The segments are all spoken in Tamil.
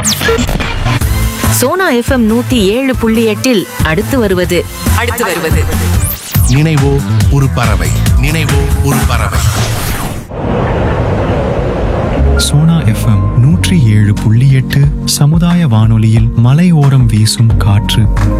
சோனா எஃப்எம் நூத்தி ஏழு புள்ளி எட்டில் அடுத்து வருவது அடுத்து வருவது நினைவோ ஒரு பறவை நினைவோ ஒரு பறவை சோனா எஃப்எம் நூற்றி ஏழு புள்ளி எட்டு சமுதாய வானொலியில் மலையோரம் வீசும் காற்று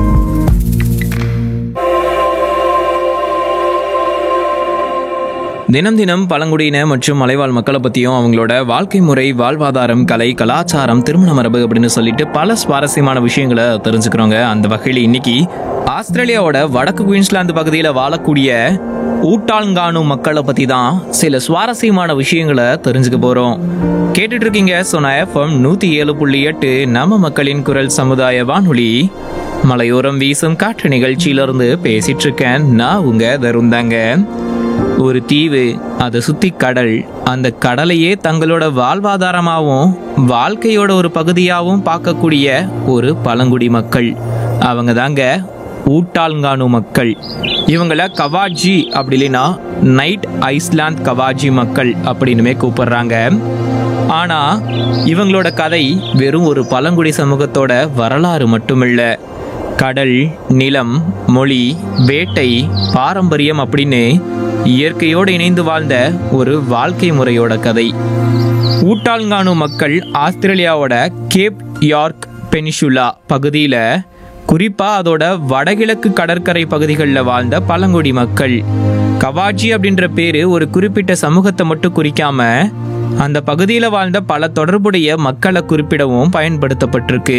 தினம் தினம் பழங்குடியின மற்றும் மலைவாழ் மக்களை பற்றியும் அவங்களோட வாழ்க்கை முறை வாழ்வாதாரம் கலை கலாச்சாரம் திருமண மரபு அப்படின்னு சொல்லிட்டு பல சுவாரஸ்யமான விஷயங்களை தெரிஞ்சுக்கிறோங்க அந்த வகையில் இன்னைக்கு ஆஸ்திரேலியாவோட வடக்கு குயின்ஸ்லாந்து பகுதியில் வாழக்கூடிய ஊட்டாங்கானு மக்களை பற்றி தான் சில சுவாரஸ்யமான விஷயங்களை தெரிஞ்சுக்க போகிறோம் கேட்டுட்டு இருக்கீங்க சொன்ன எஃப்எம் நூற்றி ஏழு புள்ளி எட்டு நம்ம மக்களின் குரல் சமுதாய வானொலி மலையோரம் வீசும் காற்று நிகழ்ச்சியிலிருந்து பேசிட்டு இருக்கேன் நான் உங்க தருந்தாங்க ஒரு தீவு அதை சுத்தி கடல் அந்த கடலையே தங்களோட வாழ்வாதாரமாகவும் வாழ்க்கையோட ஒரு பகுதியாகவும் பார்க்கக்கூடிய ஒரு பழங்குடி மக்கள் அவங்க தாங்க ஊட்டால்கானு மக்கள் இவங்கள கவாஜி அப்படி இல்லைன்னா நைட் ஐஸ்லாந்து கவாஜி மக்கள் அப்படின்னுமே கூப்பிடுறாங்க ஆனா இவங்களோட கதை வெறும் ஒரு பழங்குடி சமூகத்தோட வரலாறு மட்டுமில்ல கடல் நிலம் மொழி வேட்டை பாரம்பரியம் அப்படின்னு இயற்கையோடு இணைந்து வாழ்ந்த ஒரு வாழ்க்கை முறையோட கதை ஊட்டால்கானு மக்கள் ஆஸ்திரேலியாவோட கேப் யார்க் பெனிஷுலா பகுதியில் குறிப்பாக அதோட வடகிழக்கு கடற்கரை பகுதிகளில் வாழ்ந்த பழங்குடி மக்கள் கவாஜி அப்படின்ற பேரு ஒரு குறிப்பிட்ட சமூகத்தை மட்டும் குறிக்காம அந்த பகுதியில் வாழ்ந்த பல தொடர்புடைய மக்களை குறிப்பிடவும் பயன்படுத்தப்பட்டிருக்கு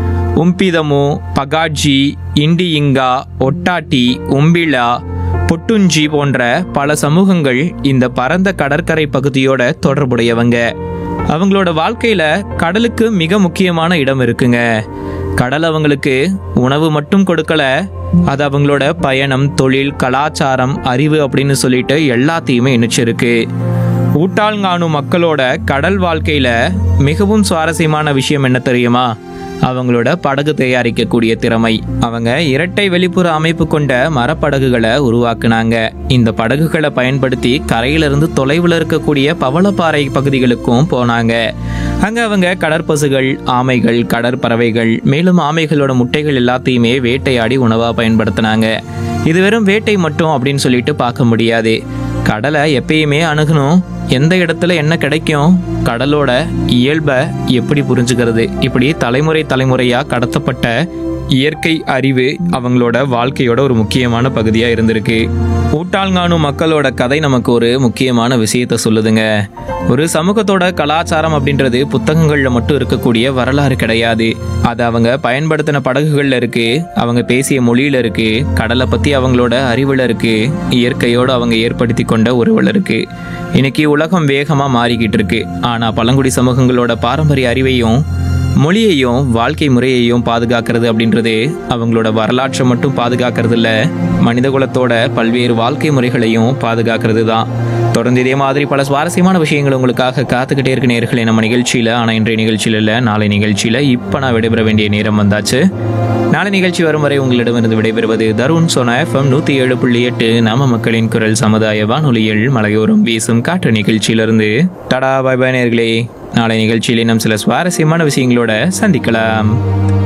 உம்பிதமு பகாஜி இண்டியிங்கா ஒட்டாட்டி உம்பிலா பொட்டுஞ்சி போன்ற பல சமூகங்கள் இந்த பரந்த கடற்கரை பகுதியோட தொடர்புடையவங்க அவங்களோட வாழ்க்கையில கடலுக்கு மிக முக்கியமான இடம் இருக்குங்க கடல் அவங்களுக்கு உணவு மட்டும் கொடுக்கல அது அவங்களோட பயணம் தொழில் கலாச்சாரம் அறிவு அப்படின்னு சொல்லிட்டு எல்லாத்தையுமே இணைச்சிருக்கு ஊட்டாள்கானு மக்களோட கடல் வாழ்க்கையில மிகவும் சுவாரஸ்யமான விஷயம் என்ன தெரியுமா அவங்களோட படகு தயாரிக்கக்கூடிய திறமை அவங்க இரட்டை வெளிப்புற அமைப்பு கொண்ட மரப்படகுகளை உருவாக்குனாங்க இந்த படகுகளை பயன்படுத்தி கரையிலிருந்து தொலைவில் இருக்கக்கூடிய பவளப்பாறை பகுதிகளுக்கும் போனாங்க அங்க அவங்க கடற்பசுகள் ஆமைகள் கடற்பறவைகள் மேலும் ஆமைகளோட முட்டைகள் எல்லாத்தையுமே வேட்டையாடி உணவா பயன்படுத்தினாங்க இது வெறும் வேட்டை மட்டும் அப்படின்னு சொல்லிட்டு பார்க்க முடியாது கடலை எப்பயுமே அணுகணும் எந்த இடத்துல என்ன கிடைக்கும் கடலோட இயல்பை எப்படி புரிஞ்சுக்கிறது இப்படி தலைமுறை தலைமுறையா கடத்தப்பட்ட இயற்கை அறிவு அவங்களோட வாழ்க்கையோட ஒரு முக்கியமான பகுதியா இருந்திருக்கு ஊட்டாள்கானு மக்களோட கதை நமக்கு ஒரு முக்கியமான விஷயத்த சொல்லுதுங்க ஒரு சமூகத்தோட கலாச்சாரம் அப்படின்றது புத்தகங்கள்ல மட்டும் இருக்கக்கூடிய வரலாறு கிடையாது அது அவங்க பயன்படுத்தின படகுகள்ல இருக்கு அவங்க பேசிய மொழியில இருக்கு கடலை பத்தி அவங்களோட அறிவுல இருக்கு இயற்கையோடு அவங்க ஏற்படுத்தி கொண்ட உறவுல இருக்கு இன்னைக்கு உலகம் வேகமா மாறிக்கிட்டு இருக்கு ஆனா பழங்குடி சமூகங்களோட பாரம்பரிய அறிவையும் மொழியையும் வாழ்க்கை முறையையும் பாதுகாக்கிறது அப்படின்றது அவங்களோட வரலாற்றை மட்டும் பாதுகாக்கிறது இல்ல மனித குலத்தோட பல்வேறு வாழ்க்கை முறைகளையும் பாதுகாக்கிறது தான் தொடர்ந்து இதே மாதிரி பல சுவாரஸ்யமான விஷயங்கள் உங்களுக்காக காத்துக்கிட்டே இருக்க நேர்களே நம்ம நிகழ்ச்சியில ஆனா இன்றைய நிகழ்ச்சியில இல்ல நாளை நிகழ்ச்சியில இப்ப நான் விடைபெற வேண்டிய நேரம் வந்தாச்சு நாளை நிகழ்ச்சி வரும் வரை உங்களிடமிருந்து விடைபெறுவது தருண் சோனா எஃப்எம் நூத்தி ஏழு புள்ளி எட்டு நாம மக்களின் குரல் சமுதாய வானொலியில் மலையோரம் வீசும் காற்று நிகழ்ச்சியிலிருந்து டடா பாய் பாய் நேர்களே நாளை நிகழ்ச்சியிலே நம் சில சுவாரஸ்யமான விஷயங்களோட சந்திக்கலாம்